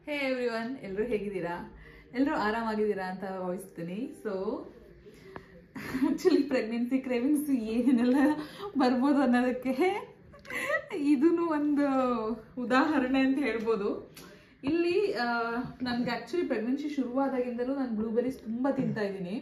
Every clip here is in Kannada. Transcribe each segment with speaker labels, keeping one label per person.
Speaker 1: ಹೇ ಎವ್ರಿ ಒನ್ ಎಲ್ಲರೂ ಹೇಗಿದ್ದೀರಾ ಎಲ್ಲರೂ ಆರಾಮಾಗಿದ್ದೀರಾ ಅಂತ ಭಾವಿಸ್ತೀನಿ ಸೊ ಆ್ಯಕ್ಚುಲಿ ಪ್ರೆಗ್ನೆನ್ಸಿ ಕ್ರೇವಿಂಗ್ಸ್ ಏನೇನೆಲ್ಲ ಬರ್ಬೋದು ಅನ್ನೋದಕ್ಕೆ ಇದೂ ಒಂದು ಉದಾಹರಣೆ ಅಂತ ಹೇಳ್ಬೋದು ಇಲ್ಲಿ ನನಗೆ ಆ್ಯಕ್ಚುಲಿ ಪ್ರೆಗ್ನೆನ್ಸಿ ಶುರುವಾದಾಗಿಂದಲೂ ನಾನು ಬ್ಲೂಬೆರೀಸ್ ತುಂಬ ತಿಂತಾ ಇದ್ದೀನಿ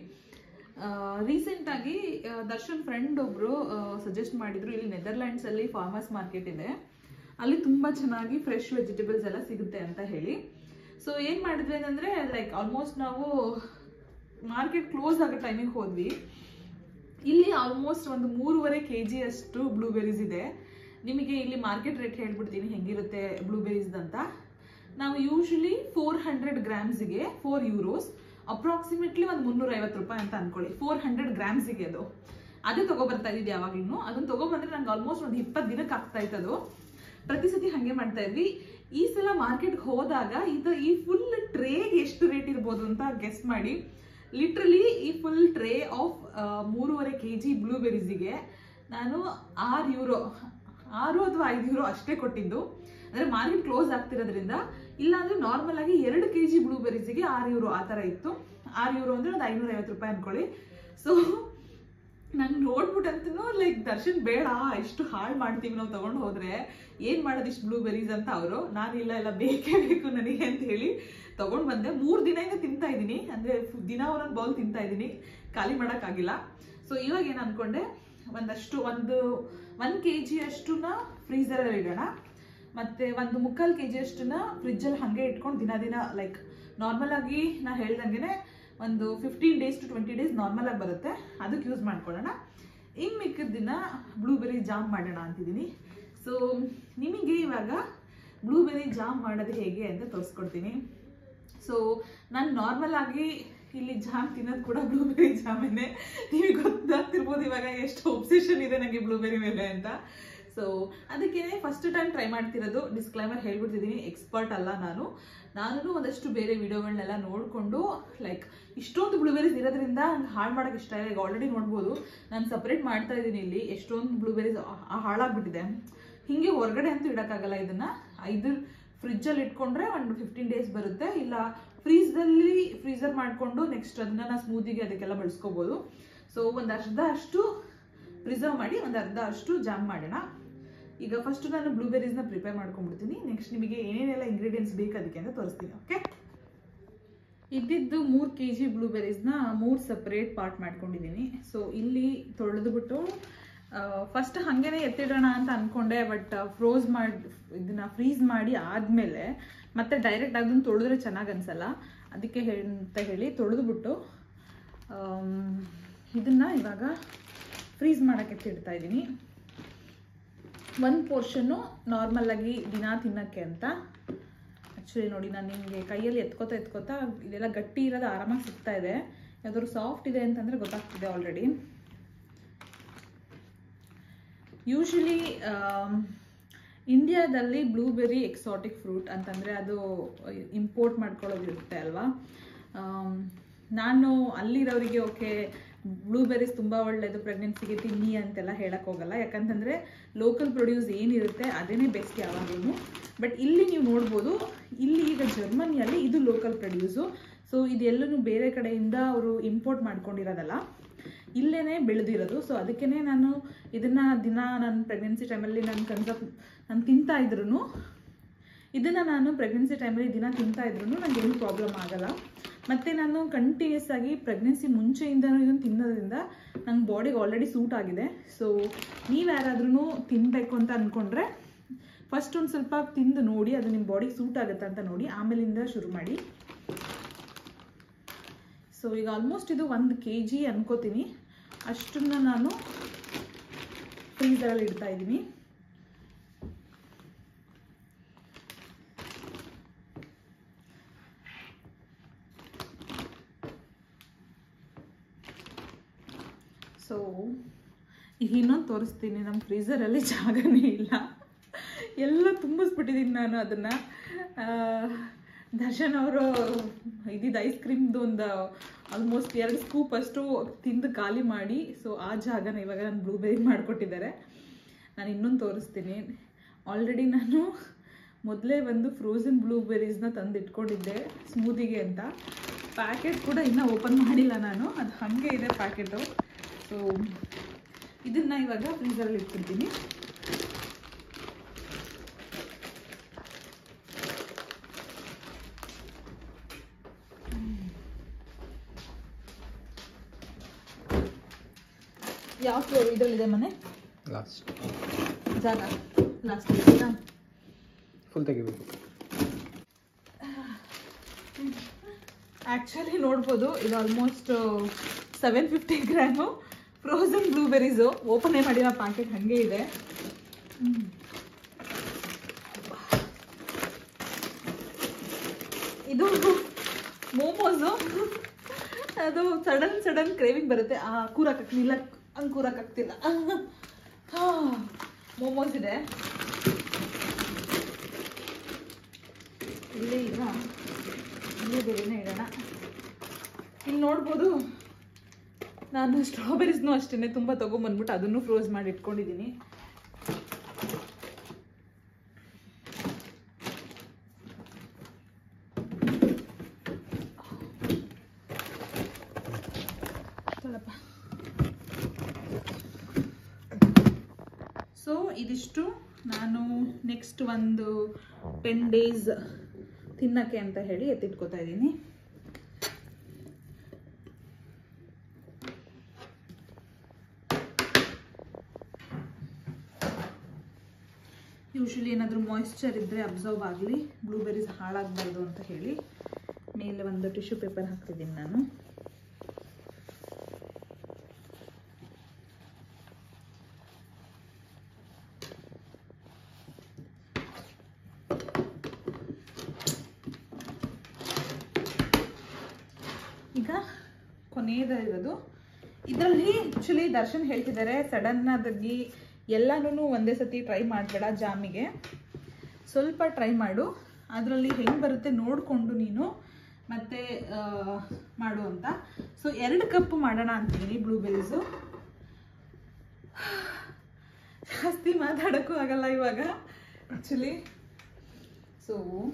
Speaker 1: ರೀಸೆಂಟಾಗಿ ದರ್ಶನ್ ಫ್ರೆಂಡ್ ಒಬ್ಬರು ಸಜೆಸ್ಟ್ ಮಾಡಿದ್ರು ಇಲ್ಲಿ ನೆದರ್ಲ್ಯಾಂಡ್ಸಲ್ಲಿ ಫಾರ್ಮರ್ಸ್ ಮಾರ್ಕೆಟ್ ಇದೆ ಅಲ್ಲಿ ತುಂಬ ಚೆನ್ನಾಗಿ ಫ್ರೆಶ್ ವೆಜಿಟೇಬಲ್ಸ್ ಎಲ್ಲ ಸಿಗುತ್ತೆ ಅಂತ ಹೇಳಿ ಸೊ ಏನು ಮಾಡಿದ್ವಿ ಅಂತಂದರೆ ಲೈಕ್ ಆಲ್ಮೋಸ್ಟ್ ನಾವು ಮಾರ್ಕೆಟ್ ಕ್ಲೋಸ್ ಆಗೋ ಟೈಮಿಗೆ ಹೋದ್ವಿ ಇಲ್ಲಿ ಆಲ್ಮೋಸ್ಟ್ ಒಂದು ಮೂರುವರೆ ಕೆ ಜಿ ಅಷ್ಟು ಬ್ಲೂಬೆರೀಸ್ ಇದೆ ನಿಮಗೆ ಇಲ್ಲಿ ಮಾರ್ಕೆಟ್ ರೇಟ್ ಹೇಳ್ಬಿಡ್ತೀನಿ ಹೆಂಗಿರುತ್ತೆ ಬ್ಲೂಬೆರೀಸ್ ಅಂತ ನಾವು ಯೂಶಲಿ ಫೋರ್ ಹಂಡ್ರೆಡ್ ಗ್ರಾಮ್ಸಿಗೆ ಫೋರ್ ಯೂರೋಸ್ ಅಪ್ರಾಕ್ಸಿಮೇಟ್ಲಿ ಒಂದು ಮುನ್ನೂರ ಐವತ್ತು ರೂಪಾಯಿ ಅಂತ ಅನ್ಕೊಳ್ಳಿ ಫೋರ್ ಹಂಡ್ರೆಡ್ ಗ್ರಾಮ್ಸಿಗೆ ಅದು ಅದೇ ತಗೊಬರ್ತಾ ಇದ್ದಿದ್ದು ಯಾವಾಗ್ಲೂ ಅದನ್ನ ತಗೊಬಂದ್ರೆ ನಂಗೆ ಆಲ್ಮೋಸ್ಟ್ ಒಂದು ಇಪ್ಪತ್ತು ದಿನಕ್ಕೆ ಆಗ್ತಾ ಇತ್ತು ಅದು ಪ್ರತಿ ಸತಿ ಹಾಗೆ ಮಾಡ್ತಾ ಇದ್ವಿ ಈ ಸಲ ಮಾರ್ಕೆಟ್ಗೆ ಹೋದಾಗ ಇದು ಈ ಫುಲ್ ಟ್ರೇಗೆ ಎಷ್ಟು ರೇಟ್ ಇರ್ಬೋದು ಅಂತ ಗೆಸ್ ಮಾಡಿ ಲಿಟ್ರಲಿ ಈ ಫುಲ್ ಟ್ರೇ ಆಫ್ ಮೂರುವರೆ ಕೆ ಜಿ ಬ್ಲೂಬೆರೀಸಿಗೆ ನಾನು ಆರು ಯೂರೋ ಆರು ಅಥವಾ ಐದು ಯೂರೋ ಅಷ್ಟೇ ಕೊಟ್ಟಿದ್ದು ಅಂದರೆ ಮಾರ್ಕೆಟ್ ಕ್ಲೋಸ್ ಆಗ್ತಿರೋದ್ರಿಂದ ಇಲ್ಲಾಂದ್ರೆ ನಾರ್ಮಲ್ ಆಗಿ ಎರಡು ಕೆ ಜಿ ಬ್ಲೂಬೆರೀಸಿಗೆ ಆರು ಯೂರೋ ಆ ಥರ ಇತ್ತು ಆರು ಯೂರೋ ಅಂದರೆ ಒಂದು ಐನೂರ ಐವತ್ತು ರೂಪಾಯಿ ಅನ್ಕೊಳ್ಳಿ ಸೊ ನಾನು ನೋಡ್ಬಿಟ್ಟಂತೂ ಲೈಕ್ ದರ್ಶನ್ ಬೇಡ ಇಷ್ಟು ಹಾಳು ಮಾಡ್ತೀವಿ ನಾವು ತಗೊಂಡು ಹೋದ್ರೆ ಏನು ಮಾಡೋದು ಇಷ್ಟು ಬ್ಲೂಬೆರೀಸ್ ಅಂತ ಅವರು ನಾನು ಇಲ್ಲ ಇಲ್ಲ ಬೇಕೇ ಬೇಕು ನನಗೆ ಅಂತ ಹೇಳಿ ತಗೊಂಡು ಬಂದೆ ಮೂರು ದಿನದಿಂದ ತಿಂತಾ ಇದ್ದೀನಿ ಅಂದರೆ ದಿನ ಒಂದೊಂದು ಬೌಲ್ ತಿಂತಾ ಇದ್ದೀನಿ ಖಾಲಿ ಮಾಡೋಕ್ಕಾಗಿಲ್ಲ ಸೊ ಇವಾಗ ಏನು ಅನ್ಕೊಂಡೆ ಒಂದಷ್ಟು ಒಂದು ಒಂದು ಕೆ ಜಿ ಅಷ್ಟನ್ನ ಫ್ರೀಸರಲ್ಲಿ ಇಡೋಣ ಮತ್ತು ಒಂದು ಮುಕ್ಕಾಲು ಕೆ ಜಿ ಅಷ್ಟನ್ನ ಫ್ರಿಜ್ಜಲ್ಲಿ ಹಾಗೆ ಇಟ್ಕೊಂಡು ದಿನ ದಿನ ಲೈಕ್ ನಾರ್ಮಲ್ ಆಗಿ ನಾ ಹೇಳ್ದಂಗೆ ಒಂದು fifteen days to twenty days normal ಆಗಿ ಬರುತ್ತೆ ಅದಕ್ಕೆ ಯೂಸ್ ಮಾಡ್ಕೊಳ್ಳೋಣ ಇನ್ನು ಮಿಕ್ಕಿದ ದಿನ ಬ್ಲೂಬೆರಿ ಜಾಮ್ ಮಾಡೋಣ ಅಂತಿದ್ದೀನಿ ಸೊ ನಿಮಗೆ ಇವಾಗ ಬ್ಲೂಬೆರಿ ಜಾಮ್ ಮಾಡೋದು ಹೇಗೆ ಅಂತ ತೋರಿಸ್ಕೊಡ್ತೀನಿ ಸೊ ನಾನು ನಾರ್ಮಲ್ ಆಗಿ ಇಲ್ಲಿ ಜಾಮ್ ತಿನ್ನೋದು ಕೂಡ ಬ್ಲೂಬೆರಿ ಜಾಮೇನೆ ನಿಮಗೆ ಗೊತ್ತಾಗ್ತಿರ್ಬೋದು ಇವಾಗ ಎಷ್ಟು ಒಬ್ಸೆಷನ್ ಇದೆ ನನಗೆ ಬ್ಲೂಬೆರಿ ಮೇಲೆ ಅಂತ ಸೊ ಅದಕ್ಕೆ ಫಸ್ಟ್ ಟೈಮ್ ಟ್ರೈ ಮಾಡ್ತಿರೋದು ಡಿಸ್ಕ್ಲೈಮರ್ ಹೇಳ್ಬಿಡ್ತಿದ್ದೀನಿ ಎಕ್ಸ್ಪರ್ಟ್ ಅಲ್ಲ ನಾನು ನಾನು ಒಂದಷ್ಟು ಬೇರೆ ವಿಡಿಯೋಗಳನ್ನೆಲ್ಲ ನೋಡಿಕೊಂಡು ಲೈಕ್ ಇಷ್ಟೊಂದು ಬ್ಲೂಬೆರೀಸ್ ಇರೋದ್ರಿಂದ ನಂಗೆ ಹಾಳು ಮಾಡೋಕೆ ಇಷ್ಟ ಇಲ್ಲ ಈಗ ಆಲ್ರೆಡಿ ನೋಡ್ಬೋದು ನಾನು ಸಪ್ರೇಟ್ ಮಾಡ್ತಾ ಇದ್ದೀನಿ ಇಲ್ಲಿ ಎಷ್ಟೊಂದು ಬ್ಲೂಬೆರೀಸ್ ಹಾಳಾಗ್ಬಿಟ್ಟಿದೆ ಹಿಂಗೆ ಹೊರಗಡೆ ಅಂತೂ ಇಡೋಕ್ಕಾಗಲ್ಲ ಇದನ್ನ ಇದ್ರ ಫ್ರಿಜ್ಜಲ್ಲಿ ಇಟ್ಕೊಂಡ್ರೆ ಒಂದು ಫಿಫ್ಟೀನ್ ಡೇಸ್ ಬರುತ್ತೆ ಇಲ್ಲ ಫ್ರೀಸಲ್ಲಿ ಫ್ರೀಸರ್ ಮಾಡಿಕೊಂಡು ನೆಕ್ಸ್ಟ್ ಅದನ್ನ ನಾವು ಸ್ಮೂದಿಗೆ ಅದಕ್ಕೆಲ್ಲ ಬಳಸ್ಕೋಬೋದು ಸೊ ಒಂದು ಅರ್ಧ ಅಷ್ಟು ಪ್ರಿಸರ್ವ್ ಮಾಡಿ ಒಂದು ಅರ್ಧ ಅಷ್ಟು ಜಾಮ್ ಮಾಡೋಣ ಈಗ ಫಸ್ಟ್ ನಾನು ಬ್ಲೂಬೆರೀಸ್ನ ಪ್ರಿಪೇರ್ ಮಾಡ್ಕೊಂಡ್ಬಿಡ್ತೀನಿ ನೆಕ್ಸ್ಟ್ ನಿಮಗೆ ಏನೇನೆಲ್ಲ ಇಂಗ್ರೀಡಿಯೆಂಟ್ಸ್ ಬೇಕು ಅದಕ್ಕೆ ಅಂತ ತೋರಿಸ್ತೀನಿ ಓಕೆ ಇದ್ದಿದ್ದು ಮೂರು ಕೆ ಜಿ ಬ್ಲೂಬೆರೀಸ್ನ ಮೂರು ಸಪ್ರೇಟ್ ಪಾರ್ಟ್ ಮಾಡ್ಕೊಂಡಿದ್ದೀನಿ ಸೊ ಇಲ್ಲಿ ತೊಳೆದ್ಬಿಟ್ಟು ಫಸ್ಟ್ ಹಾಗೇನೆ ಎತ್ತಿಡೋಣ ಅಂತ ಅಂದ್ಕೊಂಡೆ ಬಟ್ ಫ್ರೋಸ್ ಮಾಡಿ ಇದನ್ನ ಫ್ರೀಸ್ ಮಾಡಿ ಆದಮೇಲೆ ಮತ್ತೆ ಡೈರೆಕ್ಟ್ ಅದನ್ನು ತೊಳೆದ್ರೆ ಚೆನ್ನಾಗಿ ಅನ್ಸಲ್ಲ ಅದಕ್ಕೆ ಹೇಳಿ ಅಂತ ಹೇಳಿ ತೊಳೆದ್ಬಿಟ್ಟು ಇದನ್ನು ಇವಾಗ ಫ್ರೀಸ್ ಮಾಡೋಕ್ಕೆ ಎತ್ತಿಡ್ತಾ ಇದ್ದೀನಿ ಒಂದು ಪೋರ್ಷನ್ನು ನಾರ್ಮಲಾಗಿ ದಿನ ತಿನ್ನೋಕ್ಕೆ ಅಂತ ಆ್ಯಕ್ಚುಲಿ ನೋಡಿ ನಾನು ನಿಮಗೆ ಕೈಯಲ್ಲಿ ಎತ್ಕೋತಾ ಎತ್ಕೋತಾ ಇದೆಲ್ಲ ಗಟ್ಟಿ ಇರೋದು ಆರಾಮಾಗಿ ಸಿಗ್ತಾ ಇದೆ ಯಾವ್ದಾದ್ರು ಸಾಫ್ಟ್ ಇದೆ ಅಂತಂದರೆ ಗೊತ್ತಾಗ್ತಿದೆ ಆಲ್ರೆಡಿ ಯೂಶಲಿ ಇಂಡಿಯಾದಲ್ಲಿ ಬ್ಲೂಬೆರಿ ಎಕ್ಸಾಟಿಕ್ ಫ್ರೂಟ್ ಅಂತಂದರೆ ಅದು ಇಂಪೋರ್ಟ್ ಮಾಡ್ಕೊಳ್ಳೋದಿರುತ್ತೆ ಅಲ್ವಾ ನಾನು ಅಲ್ಲಿರೋರಿಗೆ ಓಕೆ ಬ್ಲೂಬೆರೀಸ್ ತುಂಬ ಒಳ್ಳೆಯದು ಪ್ರೆಗ್ನೆನ್ಸಿಗೆ ತಿನ್ನಿ ಅಂತೆಲ್ಲ ಹೇಳಕ್ಕೆ ಹೋಗಲ್ಲ ಯಾಕಂತಂದರೆ ಲೋಕಲ್ ಪ್ರೊಡ್ಯೂಸ್ ಏನಿರುತ್ತೆ ಅದೇನೇ ಬೆಸ್ಟ್ ಯಾವಾಗಲೂ ಬಟ್ ಇಲ್ಲಿ ನೀವು ನೋಡ್ಬೋದು ಇಲ್ಲಿ ಈಗ ಜರ್ಮನಿಯಲ್ಲಿ ಇದು ಲೋಕಲ್ ಪ್ರೊಡ್ಯೂಸು ಸೊ ಇದೆಲ್ಲನೂ ಬೇರೆ ಕಡೆಯಿಂದ ಅವರು ಇಂಪೋರ್ಟ್ ಮಾಡ್ಕೊಂಡಿರೋದಲ್ಲ ಇಲ್ಲೇ ಬೆಳೆದಿರೋದು ಸೊ ಅದಕ್ಕೇ ನಾನು ಇದನ್ನು ದಿನ ನನ್ನ ಪ್ರೆಗ್ನೆನ್ಸಿ ಟೈಮಲ್ಲಿ ನಾನು ಕನ್ಸಪ್ ನಾನು ತಿಂತಾ ಇದ್ರು ಇದನ್ನು ನಾನು ಪ್ರೆಗ್ನೆನ್ಸಿ ಟೈಮಲ್ಲಿ ದಿನ ತಿಂತಾ ಇದ್ರು ನನಗೆ ಏನು ಪ್ರಾಬ್ಲಮ್ ಆಗಲ್ಲ ಮತ್ತು ನಾನು ಕಂಟಿನ್ಯೂಸ್ ಆಗಿ ಪ್ರೆಗ್ನೆನ್ಸಿ ಮುಂಚೆಯಿಂದನೂ ಇದನ್ನು ತಿನ್ನೋದ್ರಿಂದ ನನ್ನ ಬಾಡಿಗೆ ಆಲ್ರೆಡಿ ಸೂಟ್ ಆಗಿದೆ ಸೊ ನೀವು ಯಾರಾದ್ರೂ ತಿನ್ನಬೇಕು ಅಂತ ಅಂದ್ಕೊಂಡ್ರೆ ಫಸ್ಟ್ ಒಂದು ಸ್ವಲ್ಪ ತಿಂದು ನೋಡಿ ಅದು ನಿಮ್ಮ ಬಾಡಿಗೆ ಸೂಟ್ ಆಗುತ್ತೆ ಅಂತ ನೋಡಿ ಆಮೇಲಿಂದ ಶುರು ಮಾಡಿ ಸೊ ಈಗ ಆಲ್ಮೋಸ್ಟ್ ಇದು ಒಂದು ಕೆ ಜಿ ಅನ್ಕೋತೀನಿ ಅಷ್ಟನ್ನ ನಾನು ಫ್ರೀಸರಲ್ಲಿ ಇಡ್ತಾ ಇದ್ದೀನಿ ಸೊ ಈಗ ಇನ್ನೊಂದು ತೋರಿಸ್ತೀನಿ ನಮ್ಮ ಫ್ರೀಸರಲ್ಲಿ ಜಾಗನೇ ಇಲ್ಲ ಎಲ್ಲ ತುಂಬಿಸ್ಬಿಟ್ಟಿದ್ದೀನಿ ನಾನು ಅದನ್ನು ದರ್ಶನ್ ಅವರು ಇದ್ದಿದ್ದು ಐಸ್ ಕ್ರೀಮ್ದು ಒಂದು ಆಲ್ಮೋಸ್ಟ್ ಎರಡು ಸ್ಕೂಪ್ ಅಷ್ಟು ತಿಂದು ಖಾಲಿ ಮಾಡಿ ಸೊ ಆ ಜಾಗನ ಇವಾಗ ನಾನು ಬ್ಲೂಬೆರಿ ಮಾಡಿಕೊಟ್ಟಿದ್ದಾರೆ ನಾನು ಇನ್ನೊಂದು ತೋರಿಸ್ತೀನಿ ಆಲ್ರೆಡಿ ನಾನು ಮೊದಲೇ ಒಂದು ಫ್ರೋಝನ್ ಬ್ಲೂಬೆರೀಸ್ನ ತಂದು ಇಟ್ಕೊಂಡಿದ್ದೆ ಸ್ಮೂದಿಗೆ ಅಂತ ಪ್ಯಾಕೆಟ್ ಕೂಡ ಇನ್ನೂ ಓಪನ್ ಮಾಡಿಲ್ಲ ನಾನು ಅದು ಹಾಗೆ ಇದೆ ಪ್ಯಾಕೆಟು ಸೊ ಇದನ್ನು ಇವಾಗ ಫ್ರೀಸರಲ್ಲಿ ಇಟ್ಕೊಳ್ತೀನಿ ಯಾವ ಫ್ಲೋರ್ ಇದರಲ್ಲಿದೆ ಮನೆ
Speaker 2: ಲಾಸ್ಟ್
Speaker 1: ಜಾಗ ಲಾಸ್ಟ್ ಇದೆಯಾ
Speaker 2: ಫುಲ್ ತೆಗಿಬೇಕು
Speaker 1: ಆ್ಯಕ್ಚುಲಿ ನೋಡ್ಬೋದು ಇದು almost seven fifty gram frozen blueberries ಓಪನೇ ಮಾಡಿರೋ ಪ್ಯಾಕೆಟ್ ಹಾಗೆ ಇದೆ ಹ್ಮ್. ಇದು ಮೋಮೋಸು ಅದು ಸಡನ್ ಸಡನ್ ಕ್ರೇವಿಂಗ್ ಬರುತ್ತೆ ಆ ಕೂರಕ್ಕಾಗ್ತಿಲ್ಲ ಹಂಗೆ ಕೂರಕ್ಕಾಗ್ತಿಲ್ಲ ಮೋಮೋಸ್ ಇದೆ ಇಲ್ಲೇ ಈಗ ಇಲ್ಲೇ ಬೇರೆನೇ ಇಡೋಣ ಇಲ್ಲಿ ನೋಡ್ಬೋದು ನಾನು ಸ್ಟ್ರಾಬೆರೀಸ್ನೂ ಅಷ್ಟೇ ತುಂಬ ತೊಗೊಂಬಂದ್ಬಿಟ್ಟು ಅದನ್ನು ಫ್ರೋಸ್ ಮಾಡಿ ಇಟ್ಕೊಂಡಿದ್ದೀನಿ ತಗೊಳಪ್ಪ. ಸೊ ಇದಿಷ್ಟು ನಾನು ನೆಕ್ಸ್ಟ್ ಒಂದು ಟೆನ್ ಡೇಸ್ ತಿನ್ನಕ್ಕೆ ಅಂತ ಹೇಳಿ ಎತ್ತಿಟ್ಕೋತಾ ಇದ್ದೀನಿ ಯೂಶಲಿ ಏನಾದರೂ ಮಾಯಿಶ್ಚರ್ ಇದ್ದರೆ ಅಬ್ಸರ್ವ್ ಆಗಲಿ ಬ್ಲೂಬೆರೀಸ್ ಹಾಳಾಗಬಾರ್ದು ಅಂತ ಹೇಳಿ ಮೇಲೆ ಒಂದು ಟಿಶ್ಯೂ ಪೇಪರ್ ಹಾಕ್ತಿದ್ದೀನಿ ನಾನು ಈಗ ಕೊನೆಯದ ಇರೋದು ಇದರಲ್ಲಿ ಆ್ಯಕ್ಚುಲಿ ದರ್ಶನ್ ಹೇಳ್ತಿದ್ದಾರೆ ಸಡನ್ ಆಗಿ ಎಲ್ಲನೂ ಒಂದೇ ಸತಿ ಟ್ರೈ ಮಾಡಬೇಡ ಜಾಮಿಗೆ ಸ್ವಲ್ಪ ಟ್ರೈ ಮಾಡು ಅದರಲ್ಲಿ ಹೆಂಗೆ ಬರುತ್ತೆ ನೋಡಿಕೊಂಡು ನೀನು ಮತ್ತೆ ಆ, ಮಾಡು ಅಂತ ಸೊ ಎರಡು ಕಪ್ ಮಾಡೋಣ ಅಂತಿದ್ದೀನಿ ಬ್ಲೂಬೆರೀಸು ಜಾಸ್ತಿ ಮಾತಾಡೋಕ್ಕೂ ಆಗಲ್ಲ ಇವಾಗ ಆ್ಯಕ್ಚುಲಿ ಸೊ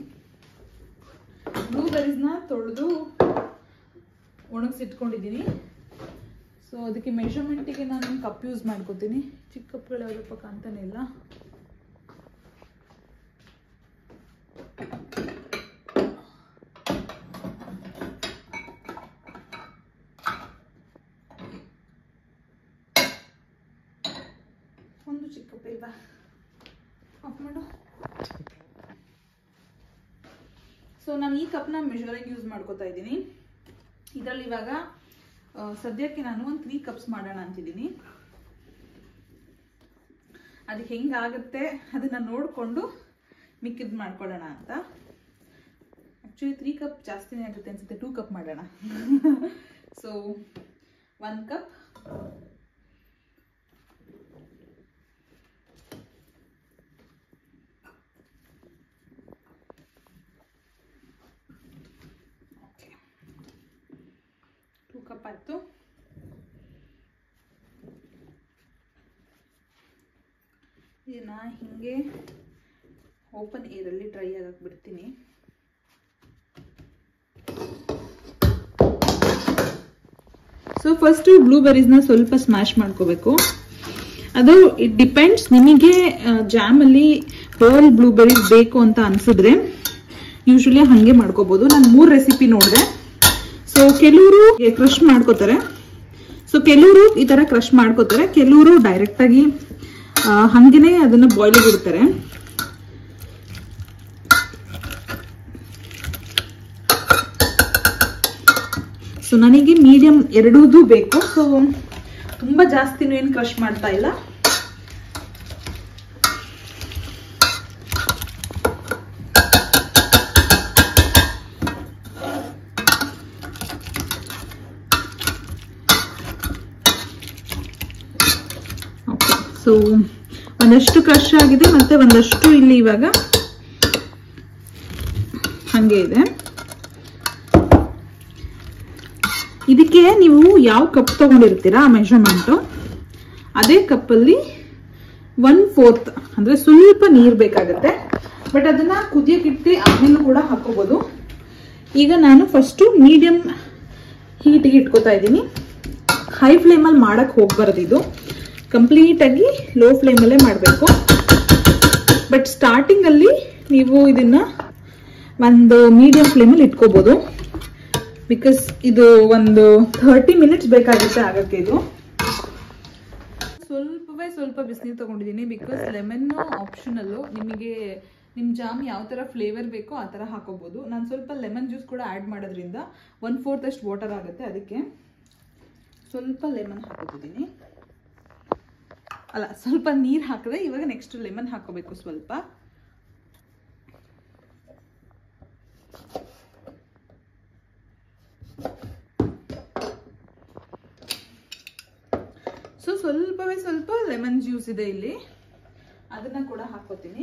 Speaker 1: ಬ್ಲೂಬೆರೀಸ್ನ ತೊಳೆದು ಒಣಗಿಸಿಟ್ಕೊಂಡಿದ್ದೀನಿ ಸೊ ಅದಕ್ಕೆ ಮೆಷರ್ಮೆಂಟಿಗೆ ನಾನು ಕಪ್ ಯೂಸ್ ಮಾಡ್ಕೋತೀನಿ ಚಿಕ್ಕ ಕಪ್ಗಳು ಯಾವುದಪ್ಪ ಕಾಣ್ತಾನೆ ಇಲ್ಲ ಒಂದು ಚಿಕ್ಕ ಕಪ್ ಇಲ್ವಾ ಆಫ್ ಮಾಡು ಸೊ ನಾನು ಈ ಕಪ್ನ ಮೆಷರಿಂಗ್ ಯೂಸ್ ಮಾಡ್ಕೋತಾ ಇದ್ದೀನಿ ಇದರಲ್ಲಿ ಇವಾಗ ಆ, ಸದ್ಯಕ್ಕೆ ನಾನು ಒಂದು ತ್ರೀ ಕಪ್ಸ್ ಮಾಡೋಣ ಅಂತಿದ್ದೀನಿ ಅದಕ್ಕೆ ಹೆಂಗಾಗುತ್ತೆ ಅದನ್ನು ನೋಡಿಕೊಂಡು ಮಿಕ್ಕಿದ್ ಮಾಡ್ಕೊಳ್ಳೋಣ ಅಂತ ಆ್ಯಕ್ಚುಲಿ ತ್ರೀ ಕಪ್ ಜಾಸ್ತಿನೇ ಆಗುತ್ತೆ ಅನ್ಸುತ್ತೆ ಟೂ ಕಪ್ ಮಾಡೋಣ so one cup okay two cup ಆಯಿತು ಇದನ್ನ ಹಿಂಗೆ ಓಪನ್ ಏರಲ್ಲಿ ಡ್ರೈ ಆಗಕ್ಕೆ ಬಿಡ್ತೀನಿ ಸೊ ಫಸ್ಟು ಬ್ಲೂಬೆರೀಸ್ನ ಸ್ವಲ್ಪ ಸ್ಮ್ಯಾಶ್ ಮಾಡ್ಕೋಬೇಕು ಅದು ಇಟ್ ಡಿಪೆಂಡ್ಸ್ ನಿಮಗೆ ಜಾಮಲ್ಲಿ ಹೋಲ್ ಬ್ಲೂಬೆರೀಸ್ ಬೇಕು ಅಂತ ಅನ್ಸಿದ್ರೆ ಯೂಶಲಿ ಹಾಗೆ ಮಾಡ್ಕೋಬಹುದು ನಾನು ಮೂರು ರೆಸಿಪಿ ನೋಡಿದೆ ಸೊ ಕೆಲವರು ಕ್ರಶ್ ಮಾಡ್ಕೋತಾರೆ ಸೊ ಕೆಲವರು ಈ ತರ ಕ್ರಶ್ ಮಾಡ್ಕೋತಾರೆ ಕೆಲವರು ಡೈರೆಕ್ಟ್ ಆಗಿ ಆ, ಹಂಗೇನೆ ಅದನ್ನ ಬಾಯ್ಲಿಗೆ ಇಡ್ತಾರೆ ಸೊ ನನಗೆ ಮೀಡಿಯಂ ಎರಡೂದು ಬೇಕು ಸೊ ತುಂಬಾ ಜಾಸ್ತಿನೂ ಏನು ಕ್ರಶ್ ಮಾಡ್ತಾ ಇಲ್ಲ ಓಕೆ ಸೊ ಒಂದಷ್ಟು ಕ್ರಶ್ ಆಗಿದೆ ಮತ್ತೆ ಒಂದಷ್ಟು ಇಲ್ಲಿ ಇವಾಗ ಹಂಗೆ ಇದೆ ಇದಕ್ಕೆ ನೀವು ಯಾವ ಕಪ್ ತಗೊಂಡಿರ್ತೀರಾ ಆ ಮೆಷರ್ಮೆಂಟು ಅದೇ ಕಪ್ಪಲ್ಲಿ ಒನ್ ಫೋರ್ತ್ ಅಂದರೆ ಸ್ವಲ್ಪ ನೀರು ಬೇಕಾಗುತ್ತೆ ಬಟ್ ಅದನ್ನ ಕುದಿಯಕ್ಕಿಟ್ಟು ಆಮೇಲೆ ಕೂಡ ಹಾಕೋಬಹುದು ಈಗ ನಾನು ಫಸ್ಟು ಮೀಡಿಯಂ ಹೀಟಿಗೆ ಇಟ್ಕೋತಾ ಇದ್ದೀನಿ ಹೈ ಫ್ಲೇಮಲ್ಲಿ ಮಾಡಕ್ಕೆ ಹೋಗ್ಬಾರ್ದು ಇದು ಕಂಪ್ಲೀಟಾಗಿ ಲೋ ಫ್ಲೇಮಲ್ಲೇ ಮಾಡಬೇಕು ಬಟ್ ಸ್ಟಾರ್ಟಿಂಗಲ್ಲಿ ನೀವು ಇದನ್ನ ಒಂದು ಮೀಡಿಯಂ ಫ್ಲೇಮಲ್ಲಿ ಇಟ್ಕೋಬೋದು ಬಿಕಾಸ್ ಇದು ಒಂದು ಥರ್ಟಿ ಮಿನಿಟ್ಸ್ ಬೇಕಾಗುತ್ತೆ ಆಗಕ್ಕೆ ಇದು ಸ್ವಲ್ಪವೇ ಸ್ವಲ್ಪ ಬಿಸಿನೀರು ತಗೊಂಡಿದ್ದೀನಿ ಬಿಕಾಸ್ ಲೆಮನ್ ಆಪ್ಷನಲ್ಲು ನಿಮಗೆ ನಿಮ್ಮ ಜಾಮ್ ಯಾವ ಥರ ಫ್ಲೇವರ್ ಬೇಕೋ ಆ ಥರ ಹಾಕೋಬೋದು ನಾನು ಸ್ವಲ್ಪ ಲೆಮನ್ ಜ್ಯೂಸ್ ಕೂಡ ಆ್ಯಡ್ ಮಾಡೋದ್ರಿಂದ ಒನ್ ಫೋರ್ತ್ ಅಷ್ಟು ವಾಟರ್ ಆಗುತ್ತೆ ಅದಕ್ಕೆ ಸ್ವಲ್ಪ ಲೆಮನ್ ಹಾಕೋತಿದ್ದೀನಿ ಅಲ್ಲ ಸ್ವಲ್ಪ ನೀರು ಹಾಕಿದ್ರೆ ಇವಾಗ ನೆಕ್ಸ್ಟ್ ಲೆಮನ್ ಹಾಕೋಬೇಕು ಸ್ವಲ್ಪ ಸೊ ಸ್ವಲ್ಪವೇ ಸ್ವಲ್ಪ ಲೆಮನ್ ಜ್ಯೂಸ್ ಇದೆ ಇಲ್ಲಿ ಅದನ್ನ ಕೂಡ ಹಾಕೋತೀನಿ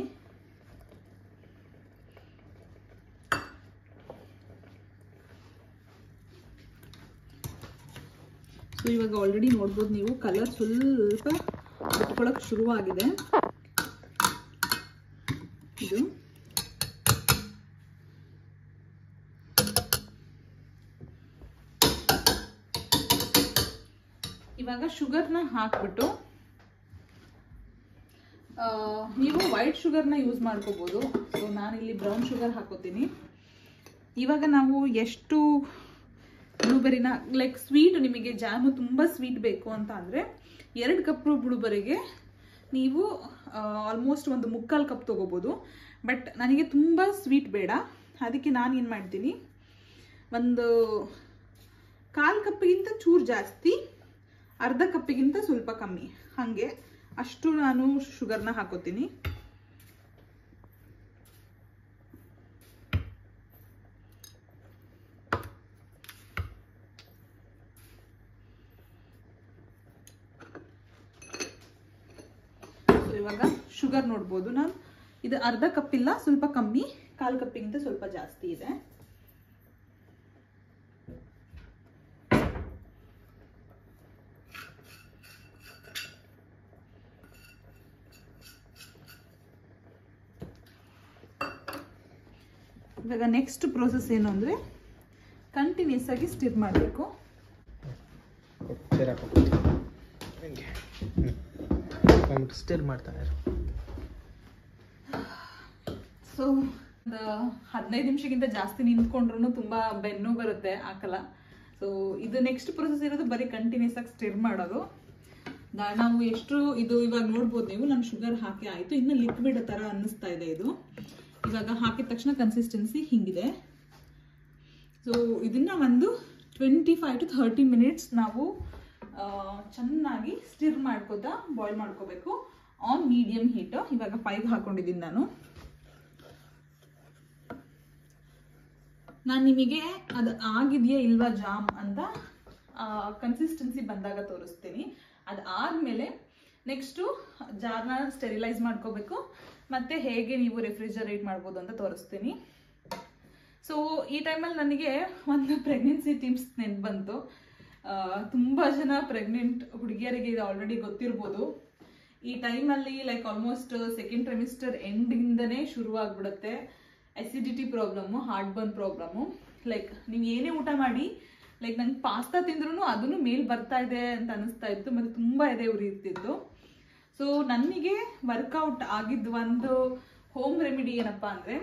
Speaker 1: ಸೊ ಇವಾಗ ಆಲ್ರೆಡಿ ನೋಡ್ಬೋದು ನೀವು ಕಲರ್ ಸ್ವಲ್ಪ ಬಿಟ್ಕೊಳಕ್ ಶುರುವಾಗಿದೆ ಇದು ಇವಾಗ ಶುಗರ್ನ ಹಾಕ್ಬಿಟ್ಟು ಆ, ನೀವು ವೈಟ್ ಶುಗರ್ನ ಯೂಸ್ ಮಾಡ್ಕೋಬೋದು ಸೊ ನಾನಿಲ್ಲಿ ಬ್ರೌನ್ ಶುಗರ್ ಹಾಕೋತೀನಿ ಇವಾಗ ನಾವು ಎಷ್ಟು ಬ್ಲೂಬೆರಿನ ಲೈಕ್ ಸ್ವೀಟ್ ನಿಮಗೆ ಜಾಮು ತುಂಬ ಸ್ವೀಟ್ ಬೇಕು ಅಂತ ಅಂದರೆ ಎರಡು ಕಪ್ ಬ್ಲೂಬೆರಿಗೆ ನೀವು ಆಲ್ಮೋಸ್ಟ್ ಒಂದು ಮುಕ್ಕಾಲು ಕಪ್ ತೊಗೋಬೋದು ಬಟ್ ನನಗೆ ತುಂಬ ಸ್ವೀಟ್ ಬೇಡ ಅದಕ್ಕೆ ನಾನು ಏನು ಮಾಡ್ತೀನಿ ಒಂದು ಕಾಲು ಕಪ್ಪಿಗಿಂತ ಚೂರು ಜಾಸ್ತಿ ಅರ್ಧ ಕಪ್ಪಿಗಿಂತ ಸ್ವಲ್ಪ ಕಮ್ಮಿ ಹಾಗೆ ಅಷ್ಟು ನಾನು ಶುಗರ್ನ ಹಾಕೋತೀನಿ ಸೊ ಇವಾಗ ಶುಗರ್ ನೋಡ್ಬೋದು ನಾನು ಇದು ಅರ್ಧ ಕಪ್ ಇಲ್ಲ ಸ್ವಲ್ಪ ಕಮ್ಮಿ ಕಾಲು ಕಪ್ಪಿಗಿಂತ ಸ್ವಲ್ಪ ಜಾಸ್ತಿ ಇದೆ ಇವಾಗ ನೆಕ್ಸ್ಟ್ ಪ್ರೋಸೆಸ್ ಏನು ಅಂದರೆ ಕಂಟಿನ್ಯೂಸ್ ಆಗಿ ಸ್ಟಿರ್ ಮಾಡಬೇಕು
Speaker 2: ಸೇರ್ ಹಂಗೆ ಹ್ಞೂ ಸ್ಟಿರ್ ಮಾಡ್ತಾ ಇರು
Speaker 1: ಸೊ ಒಂದು ಹದಿನೈದು ನಿಮಿಷಕ್ಕಿಂತ ಜಾಸ್ತಿ ನಿಂತ್ಕೊಂಡ್ರು ತುಂಬ ಬೆನ್ನು ಬರುತ್ತೆ ಹಾಕಲ್ಲ ಸೊ ಇದು ನೆಕ್ಸ್ಟ್ ಪ್ರೊಸೆಸ್ ಇರೋದು ಬರೀ ಕಂಟಿನ್ಯೂಸ್ ಆಗಿ ಸ್ಟಿರ್ ಮಾಡೋದು ನಾ- ನಾವು ಎಷ್ಟು ಇದು ಇವಾಗ ನೋಡ್ಬೋದು ನೀವು ನಾನು ಶುಗರ್ ಹಾಕಿ ಆಯಿತು ಇನ್ನು ಲಿಕ್ವಿಡ್ ಥರ ಅನ್ನಿಸ್ತಾ ಇದೆ ಇದು ಇವಾಗ ಹಾಕಿದ ತಕ್ಷಣ ಕನ್ಸಿಸ್ಟೆನ್ಸಿ ಹಿಂಗಿದೆ ಸೊ ಇದನ್ನ ಒಂದು twenty five to thirty minutes ನಾವು ಆ, ಚೆನ್ನಾಗಿ ಸ್ಟಿರ್ ಮಾಡ್ಕೋತಾ ಬಾಯ್ಲ್ ಮಾಡ್ಕೋಬೇಕು ಆನ್ ಮೀಡಿಯಂ ಹೀಟ್ ಇವಾಗ ಫೈವ್ ಹಾಕೊಂಡಿದ್ದೀನಿ ನಾನು ನಾನು ನಿಮಗೆ ಅದು ಆಗಿದೆಯಾ ಇಲ್ವಾ ಜಾಮ್ ಅಂತ ಕನ್ಸಿಸ್ಟೆನ್ಸಿ ಬಂದಾಗ ತೋರಿಸ್ತೀನಿ ಅದಾದಮೇಲೆ ನೆಕ್ಸ್ಟು ಜಾರ್ನ ಸ್ಟೆರಿಲೈಸ್ ಮಾಡ್ಕೋಬೇಕು ಮತ್ತು ಹೇಗೆ ನೀವು ರೆಫ್ರಿಜರೇಟ್ ಮಾಡ್ಬೋದು ಅಂತ ತೋರಿಸ್ತೀನಿ ಸೊ ಈ ಟೈಮಲ್ಲಿ ನನಗೆ ಒಂದು ಪ್ರೆಗ್ನೆನ್ಸಿ ಟಿಪ್ಸ್ ನೆನ್ಪು ಬಂತು ಆ, ತುಂಬಾ ಜನ ಪ್ರೆಗ್ನೆಂಟ್ ಹುಡುಗಿಯರಿಗೆ ಇದು ಆಲ್ರೆಡಿ ಗೊತ್ತಿರ್ಬೋದು ಈ ಟೈಮಲ್ಲಿ ಲೈಕ್ ಆಲ್ಮೋಸ್ಟ್ ಸೆಕೆಂಡ್ ಟ್ರೆಮಿಸ್ಟರ್ ಎಂಡಿಂದನೇ ಶುರು ಆಗ್ಬಿಡುತ್ತೆ acidity problem heart burn problem like ನೀವು ಏನೇ ಊಟ ಮಾಡಿ ಲೈಕ್ ನಂಗೆ ಪಾಸ್ತಾ ತಿಂದ್ರೂ ಅದನ್ನು ಮೇಲ್ ಬರ್ತಾ ಇದೆ ಅಂತ ಅನಿಸ್ತಾ ಇತ್ತು ಮತ್ತು ತುಂಬ ಎದೆ ಉರಿಯುತ್ತಿತ್ತು ಸೊ ನನಗೆ ವರ್ಕೌಟ್ ಆಗಿದ್ದು ಒಂದು ಹೋಮ್ ರೆಮಿಡಿ ಏನಪ್ಪ ಅಂದರೆ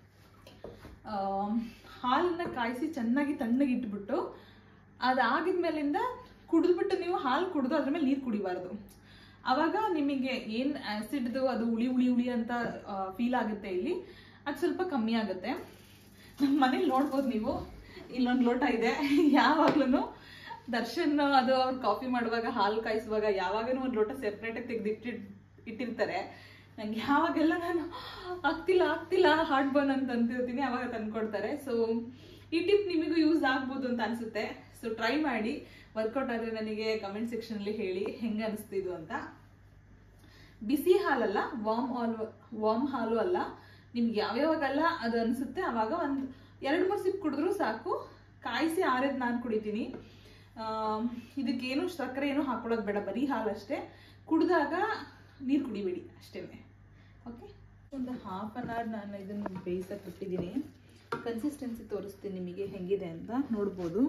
Speaker 1: ಹಾಲನ್ನ ಕಾಯಿಸಿ ಚೆನ್ನಾಗಿ ತಣ್ಣಗೆ ಇಟ್ಬಿಟ್ಟು ಅದಾಗಿದ್ಮೇಲಿಂದ ಕುಡಿದ್ಬಿಟ್ಟು ನೀವು ಹಾಲು ಕುಡಿದು ಅದ್ರ ಮೇಲೆ ನೀರು ಕುಡಿಬಾರ್ದು ಅವಾಗ ನಿಮಗೆ ಏನು ಆ್ಯಸಿಡ್ದು ಅದು ಹುಳಿ ಹುಳಿ ಹುಳಿ ಅಂತ ಫೀಲ್ ಆಗುತ್ತೆ ಇಲ್ಲಿ ಅದು ಸ್ವಲ್ಪ ಕಮ್ಮಿ ಆಗುತ್ತೆ ನಮ್ಮ ಮನೇಲಿ ನೋಡ್ಬೋದು ನೀವು ಇಲ್ಲೊಂದು ಲೋಟ ಇದೆ ಯಾವಾಗ್ಲೂ ದರ್ಶನ್ ಅದು ಅವ್ರು ಕಾಫಿ ಮಾಡುವಾಗ ಹಾಲು ಕಾಯಿಸುವಾಗ ಯಾವಾಗಲೂ ಒಂದು ಲೋಟ ಸೆಪ್ರೇಟಾಗಿ ತೆಗೆದಿಟ್ಟಿಟ್ ಇಟ್ಟಿರ್ತಾರೆ ನಂಗೆ ಯಾವಾಗೆಲ್ಲ ನಾನು ಆಗ್ತಿಲ್ಲ ಆಗ್ತಿಲ್ಲ ಹಾರ್ಟ್ ಬರ್ನ್ ಅಂತ ಅಂತಿರ್ತೀನಿ ಅವಾಗ ತಂದ್ಕೊಡ್ತಾರೆ ಸೊ ಈ ಟಿಪ್ ನಿಮಗೂ ಯೂಸ್ ಆಗ್ಬೋದು ಅಂತ ಅನ್ಸುತ್ತೆ ಸೊ ಟ್ರೈ ಮಾಡಿ ವರ್ಕೌಟ್ ಆದರೆ ನನಗೆ ಕಮೆಂಟ್ ಸೆಕ್ಷನಲ್ಲಿ ಹೇಳಿ ಹೆಂಗೆ ಅನಿಸ್ತಿದ್ದು ಅಂತ ಬಿಸಿ ಹಾಲಲ್ಲ ವಾರ್ಮ್ ಹಾಲು ವಾರ್ಮ್ ಹಾಲು ಅಲ್ಲ ನಿಮ್ಗೆ ಯಾವ್ಯಾವಾಗೆಲ್ಲ ಅದು ಅನಿಸುತ್ತೆ ಅವಾಗ ಒಂದು ಎರಡು ಮೂರು ಸಿಪ್ ಕುಡಿದ್ರೂ ಸಾಕು ಕಾಯಿಸಿ ಆರಿದ್ ನಾನು ಕುಡಿತೀನಿ ಆಮ್, ಇದಕ್ಕೇನು ಸಕ್ಕರೆ ಏನು ಹಾಕೊಳ್ಳೋದು ಬೇಡ ಬರೀ ಹಾಲು ಅಷ್ಟೇ ಕುಡಿದಾಗ ನೀರು ಕುಡಿಬೇಡಿ ಅಷ್ಟೇ ಓಕೆ ಒಂದು ಹಾಫ್ ಅನ್ ಅವರ್ ನಾನು ಇದನ್ನು ಬೇಯಿಸಕ್ಕೆ ಬಿಟ್ಟಿದ್ದೀನಿ ಕನ್ಸಿಸ್ಟೆನ್ಸಿ ತೋರಿಸ್ತೀನಿ ನಿಮಗೆ ಹೆಂಗಿದೆ ಅಂತ ನೋಡ್ಬೋದು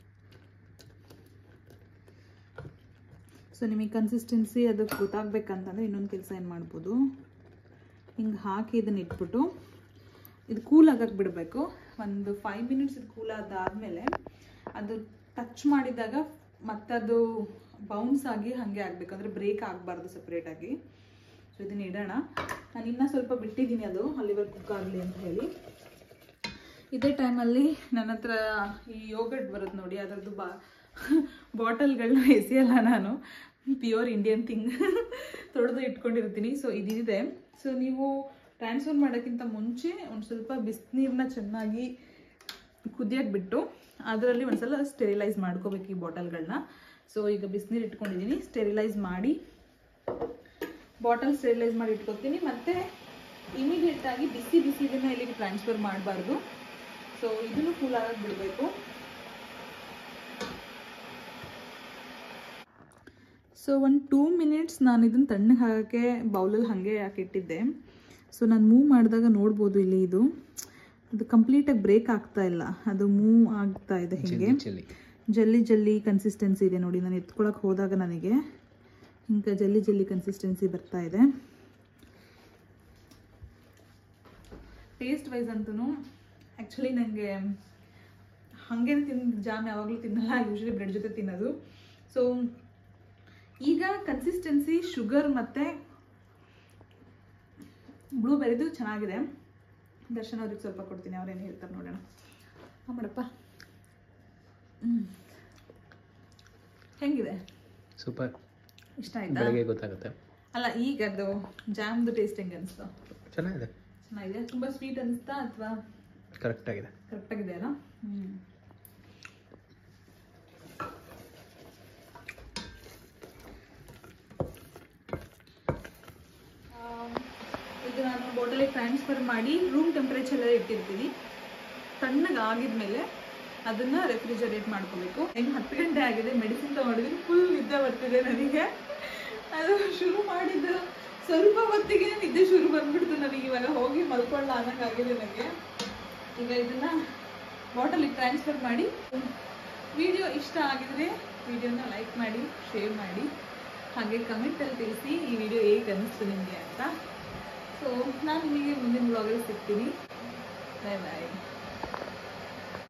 Speaker 1: ಸೊ ನಿಮಗೆ ಕನ್ಸಿಸ್ಟೆನ್ಸಿ ಅದಕ್ಕೆ ಗೊತ್ತಾಗ್ಬೇಕಂತಂದರೆ ಇನ್ನೊಂದು ಕೆಲಸ ಏನು ಮಾಡ್ಬೋದು ಹಿಂಗೆ ಹಾಕಿ ಇದನ್ನು ಇಟ್ಬಿಟ್ಟು ಇದು ಕೂಲ್ ಆಗಕ್ಕೆ ಬಿಡಬೇಕು ಒಂದು ಫೈವ್ ಮಿನಿಟ್ಸ್ ಇದು ಕೂಲ್ ಆದಾದಮೇಲೆ ಅದು ಟಚ್ ಮಾಡಿದಾಗ ಮತ್ತದು ಬೌನ್ಸ್ ಆಗಿ ಹಾಗೆ ಆಗಬೇಕು ಅಂದರೆ ಬ್ರೇಕ್ ಆಗಬಾರ್ದು ಸಪ್ರೇಟಾಗಿ ಸೊ ಇದನ್ನ ಇಡೋಣ ನಾನು ಇನ್ನೂ ಸ್ವಲ್ಪ ಬಿಟ್ಟಿದ್ದೀನಿ ಅದು ಅಲ್ಲಿವರೆಗೆ ಕುಕ್ ಆಗಲಿ ಅಂತ ಹೇಳಿ ಇದೇ ಟೈಮಲ್ಲಿ ನನ್ನ ಹತ್ರ ಈ ಯೋಗರ್ಟ್ ಬರುತ್ತೆ ನೋಡಿ ಅದರದ್ದು ಬಾ ಬಾಟಲ್ಗಳನ್ನ ಎಸೆಯಲ್ಲ ನಾನು ಪ್ಯೂರ್ ಇಂಡಿಯನ್ ಥಿಂಗ್ ತೊಳೆದು ಇಟ್ಕೊಂಡಿರ್ತೀನಿ ಸೊ ಇದಿದೆ ಸೊ ನೀವು ಟ್ರಾನ್ಸ್ಫರ್ ಮಾಡೋಕ್ಕಿಂತ ಮುಂಚೆ ಒಂದು ಸ್ವಲ್ಪ ಬಿಸಿನೀರನ್ನ ಚೆನ್ನಾಗಿ ಕುದಿಯಕ್ಕೆ ಬಿಟ್ಟು ಅದರಲ್ಲಿ ಒಂದ್ಸಲ ಸ್ಟೆರಿಲೈಸ್ ಮಾಡ್ಕೋಬೇಕು ಈ ಬಾಟಲ್ಗಳನ್ನ ಸೊ ಈಗ ಬಿಸಿನೀರು ಇಟ್ಕೊಂಡಿದ್ದೀನಿ ಸ್ಟೆರಿಲೈಸ್ ಮಾಡಿ ಬಾಟಲ್ ಸ್ಟೆರಿಲೈಸ್ ಮಾಡಿ ಇಟ್ಕೊತೀನಿ ಮತ್ತು ಇಮಿಡಿಯೇಟ್ ಆಗಿ ಬಿಸಿ ಬಿಸಿ ಇದನ್ನು ಇಲ್ಲಿಗೆ ಟ್ರಾನ್ಸ್ಫರ್ ಮಾಡಬಾರ್ದು ಸೊ ಇದನ್ನು ಕೂಲ್ ಆಗಕ್ಕೆ ಬಿಡಬೇಕು ಸೊ ಒಂದು ಟೂ ಮಿನಿಟ್ಸ್ ನಾನು ಇದನ್ನು ತಣ್ಣಗೆ ಹಾಕೋಕ್ಕೆ ಬೌಲಲ್ಲಿ ಹಾಗೆ ಹಾಕಿಟ್ಟಿದ್ದೆ ಸೊ ನಾನು ಮೂವ್ ಮಾಡಿದಾಗ ನೋಡ್ಬೋದು ಇಲ್ಲಿ ಇದು ಅದು ಕಂಪ್ಲೀಟಾಗಿ ಬ್ರೇಕ್ ಆಗ್ತಾ ಇಲ್ಲ ಅದು ಮೂವ್ ಆಗ್ತಾ ಇದೆ ಹೀಗೆ
Speaker 2: ಚೆಲ್ಲಿ
Speaker 1: ಜಲ್ಲಿ ಜಲ್ಲಿ ಕನ್ಸಿಸ್ಟೆನ್ಸಿ ಇದೆ ನೋಡಿ ನಾನು ಎತ್ಕೊಳಕ್ಕೆ ಹೋದಾಗ ನನಗೆ ಹಿಂಗೆ ಜಲ್ಲಿ ಜಲ್ಲಿ ಕನ್ಸಿಸ್ಟೆನ್ಸಿ ಬರ್ತಾ ಇದೆ ಟೇಸ್ಟ್ ವೈಸ್ ಅಂತೂ ಆ್ಯಕ್ಚುಲಿ ನನಗೆ ಹಾಗೆ ತಿಂದು ಜಾಮ್ ಯಾವಾಗಲೂ ತಿನ್ನಲ್ಲ ಯೂಶ್ವಲಿ ಬ್ರೆಡ್ ಜೊತೆ ತಿನ್ನೋದು ಸೊ ಈಗ ಕನ್ಸಿಸ್ಟೆನ್ಸಿ ಶುಗರ್ ಮತ್ತು ಬ್ಲೂಬೆರಿದು ಚೆನ್ನಾಗಿದೆ ದರ್ಶನ್ ಅವ್ರಿಗೆ ಸ್ವಲ್ಪ ಕೊಡ್ತೀನಿ ಅವ್ರೇನು ಹೇಳ್ತಾರೆ ನೋಡೋಣ ಹಾಂ ಮಾಡಪ್ಪ ಹ್ಮ್. ಹೆಂಗಿದೆ
Speaker 2: ಸೂಪರ್
Speaker 1: ಇಷ್ಟ ಆಯ್ತಾ
Speaker 2: ಬೆಳಗ್ಗೆ ಗೊತ್ತಾಗುತ್ತೆ
Speaker 1: ಅಲ್ಲ ಈಗ ಅದು ಜಾಮ್ದು ಟೇಸ್ಟ್ ಹೆಂಗೆ ಅನಿಸ್ತು
Speaker 2: ಚೆನ್ನಾಗಿದೆ
Speaker 1: ಚೆನ್ನಾಗಿದೆ ತುಂಬ ಸ್ವೀಟ್ ಅನಿಸ್ತಾ ಅಥವಾ
Speaker 2: ಕರೆಕ್ಟಾಗಿದೆ
Speaker 1: ಕರೆಕ್ಟಾಗಿದೆ ಅಲ್ಲ ಹ್ಞೂ ಇದು ನಾನು ಬಾಟಲಿಗೆ ಟ್ರಾನ್ಸ್ಫರ್ ಮಾಡಿ ರೂಮ್ ಟೆಂಪ್ರೇಚರಲ್ಲಿ ಇಟ್ಟಿರ್ತೀನಿ ತಣ್ಣಗೆ ಆಗಿದ್ಮೇಲೆ ಅದನ್ನ ರೆಫ್ರಿಜರೇಟ್ ಮಾಡ್ಕೋಬೇಕು ಇನ್ನು ಹತ್ತು ಗಂಟೆ ಆಗಿದೆ ಮೆಡಿಸಿನ್ ತಗೊಂಡಿದ್ದೀನಿ ಫುಲ್ ನಿದ್ದೆ ಬರ್ತಿದೆ ನನಗೆ ಅದು ಶುರು ಮಾಡಿದ್ದು ಸ್ವಲ್ಪ ಹೊತ್ತಿಗೆ ನಿದ್ದೆ ಶುರು ಬಂದ್ಬಿಡ್ತು ನನಗೆ ಇವಾಗ ಹೋಗಿ ಮಲ್ಕೊಳ್ಳ ಅನ್ನಂಗಾಗಿದೆ ನನಗೆ ಈಗ ಇದನ್ನ ಬಾಟಲಿಗೆ ಟ್ರಾನ್ಸ್ಫರ್ ಮಾಡಿ ವಿಡಿಯೋ ಇಷ್ಟ ಆಗಿದ್ರೆ ವಿಡಿಯೋನ ಲೈಕ್ ಮಾಡಿ ಶೇರ್ ಮಾಡಿ ಹಾಗೆ ಕಮೆಂಟಲ್ಲಿ ತಿಳಿಸಿ ಈ ವಿಡಿಯೋ ಹೇಗೆ ಅನಿಸ್ತು ನಿಮಗೆ ಅಂತ ಸೊ ನಾನು ನಿಮಗೆ ಮುಂದಿನ ಬ್ಲಾಗಲ್ಲಿ ಸಿಗ್ತೀನಿ ಬಾಯ್ ಬಾಯ್